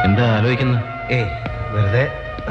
എന്താ ആലോചിക്കുന്നത് ഏയ് വെറുതെ ആ.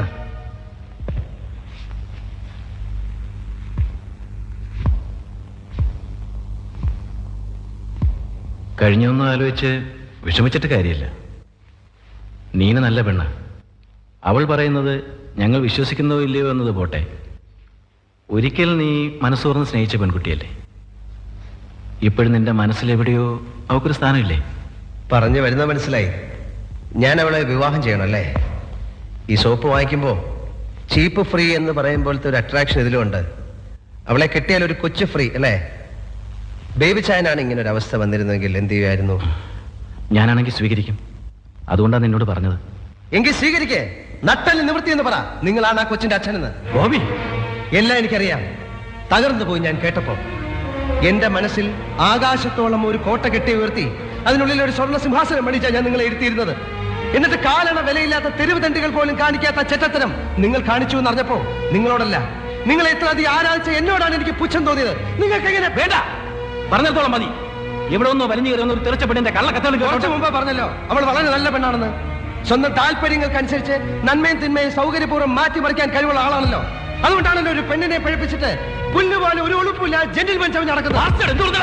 കഴിഞ്ഞൊന്നും ആലോചിച്ച് വിഷമിച്ചിട്ട് കാര്യമില്ല നീന നല്ല പെണ്ണ അവൾ പറയുന്നത് ഞങ്ങൾ വിശ്വസിക്കുന്നോ ഇല്ലയോ എന്നത് പോട്ടെ ഒരിക്കൽ നീ മനസ്സോർന്ന് സ്നേഹിച്ച പെൺകുട്ടിയല്ലേ ഇപ്പോഴും നിന്റെ മനസ്സിലെവിടെയോ അവക്കൊരു സ്ഥാനമില്ലേ പറഞ്ഞു വരുന്ന മനസ്സിലായി ഞാൻ അവളെ വിവാഹം ചെയ്യണം അല്ലേ ഈ സോപ്പ് വാങ്ങിക്കുമ്പോൾ ചീപ്പ് ഫ്രീ എന്ന് പറയുമ്പോഴത്തെ ഒരു അട്രാക്ഷൻ ഇതിലുണ്ട് അവളെ കെട്ടിയാൽ ഒരു കൊച്ചു ഫ്രീ അല്ലേ ബേബി ചായനാണ് ഇങ്ങനെ ഒരു അവസ്ഥ വന്നിരുന്നെങ്കിൽ എന്ത് ചെയ്യുമായിരുന്നു ഞാനാണെങ്കിൽ സ്വീകരിക്കും അതുകൊണ്ടാണ് നിന്നോട് പറഞ്ഞത് എങ്കിൽ സ്വീകരിക്കേ നട്ടല് നിവൃത്തി എന്ന് പറ നിങ്ങളാണ് ആ കൊച്ചിന്റെ അച്ഛനെന്ന് ബോബി എല്ലാം എനിക്കറിയാം തകർന്നു പോയി ഞാൻ കേട്ടപ്പോ എന്റെ മനസ്സിൽ ആകാശത്തോളം ഒരു കോട്ട കെട്ടി ഉയർത്തി അതിനുള്ളിൽ ഒരു സ്വർണ്ണ സിംഹാസനം മണിച്ചാ ഞാൻ നിങ്ങളെ ഇരുത്തിയിരുന്നത് എന്നിട്ട് കാലണ വിലയില്ലാത്ത തെരുവ് തണ്ടികൾ പോലും കാണിക്കാത്ത ചെറ്റത്തരം നിങ്ങൾ കാണിച്ചു എന്ന് അറിഞ്ഞപ്പോ നിങ്ങളോടല്ല നിങ്ങളെ എത്ര അധികം ആരാധിച്ച എന്നോടാണ് എനിക്ക് പുച്ഛം തോന്നിയത് നിങ്ങൾക്ക് എങ്ങനെ വേണ്ട പറഞ്ഞിടത്തോളം മതി ഇവിടെ ഒന്ന് വലിഞ്ഞു കയറുന്ന ഒരു തെറിച്ചപ്പെട്ടിന്റെ കള്ളക്കത്തോളം കുറച്ച് മുമ്പേ പറഞ്ഞല്ലോ അവൾ വളരെ നല്ല പെണ്ണാണെന്ന് സ്വന്തം താല്പര്യങ്ങൾക്കനുസരിച്ച് നന്മയും തിന്മയും സൗകര്യപൂർവ്വം മാറ്റിമറിക്കാൻ കഴിവുള്ള ആളാണല്ലോ അതുകൊണ്ടാണല്ലോ ഒരു പെണ്ണിനെ പഴിപ്പിച്ചിട്ട് പുല്ലുപോലെ ഒരു ഉളുപ്പില്ല ജെന്റിൽമെൻ ചവഞ്ഞ് നടക്കുന്നത്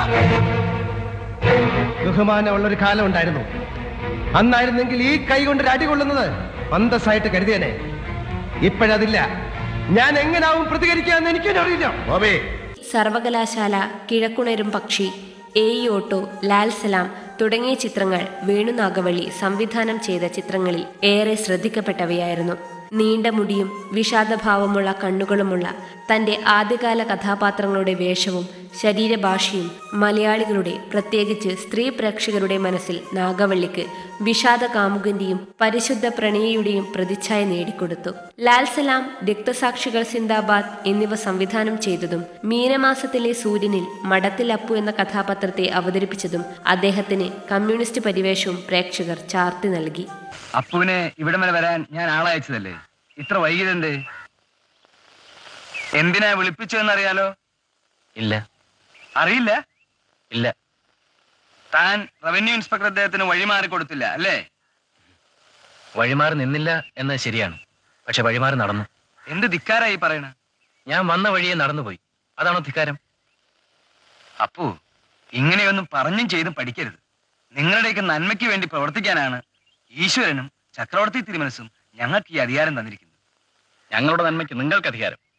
ബഹുമാനമുള്ള ഒരു കാലം ഉണ്ടായിരുന്നു അന്നായിരുന്നെങ്കിൽ ഈ കൈ കൊണ്ട് ഒരു അടി കൊള്ളുന്നത് അന്തസ്സായിട്ട് കരുതിയനെ ഇപ്പോഴതില്ല ഞാൻ എങ്ങനാവും പ്രതികരിക്കാന്ന് എനിക്ക് അറിയില്ല ബോബേ സർവകലാശാല കിഴക്കുണരും പക്ഷി എ ഇ ഓട്ടോ ലാൽ സലാം തുടങ്ങിയ ചിത്രങ്ങൾ വേണുനാഗവള്ളി സംവിധാനം ചെയ്ത ചിത്രങ്ങളിൽ ഏറെ ശ്രദ്ധിക്കപ്പെട്ടവയായിരുന്നു നീണ്ട മുടിയും വിഷാദഭാവമുള്ള കണ്ണുകളുമുള്ള തന്റെ ആദ്യകാല കഥാപാത്രങ്ങളുടെ വേഷവും ശരീരഭാഷയും മലയാളികളുടെ പ്രത്യേകിച്ച് സ്ത്രീ പ്രേക്ഷകരുടെ മനസ്സിൽ നാഗവള്ളിക്ക് വിഷാദ കാമുകന്റെയും പരിശുദ്ധ പ്രണയിയുടെയും പ്രതിച്ഛായ നേടിക്കൊടുത്തു ലാൽ സലാം രക്തസാക്ഷികൾ സിന്ദാബാദ് എന്നിവ സംവിധാനം ചെയ്തതും മീനമാസത്തിലെ സൂര്യനിൽ മടത്തിൽ അപ്പു എന്ന കഥാപാത്രത്തെ അവതരിപ്പിച്ചതും അദ്ദേഹത്തിന് കമ്മ്യൂണിസ്റ്റ് പരിവേഷവും പ്രേക്ഷകർ ചാർത്തി നൽകി അപ്പുവിനെ ഇവിടം വരെ വരാൻ ഞാൻ ആളയച്ചതല്ലേ ഇത്ര വൈകിയതെന്തേ എന്തിനാ വിളിപ്പിച്ചു എന്നറിയാലോ ഇല്ല അറിയില്ല ഇല്ല താൻ റവന്യൂ ഇൻസ്പെക്ടർ അദ്ദേഹത്തിന് വഴിമാറി കൊടുത്തില്ല അല്ലേ വഴിമാറി നിന്നില്ല എന്നത് ശരിയാണ് പക്ഷെ വഴിമാറി നടന്നു എന്ത് ധിക്കാരായി പറയണ ഞാൻ വന്ന വഴിയെ നടന്നുപോയി അതാണോ ധിക്കാരം അപ്പു ഇങ്ങനെയൊന്നും പറഞ്ഞും ചെയ്തും പഠിക്കരുത് നിങ്ങളുടെയൊക്കെ നന്മയ്ക്ക് വേണ്ടി പ്രവർത്തിക്കാനാണ് ഈശ്വരനും ചക്രവർത്തി തിരുമനസും ഞങ്ങൾക്ക് ഈ അധികാരം തന്നിരിക്കുന്നത് ഞങ്ങളുടെ നന്മയ്ക്ക് നിങ്ങൾക്ക് അധികാരം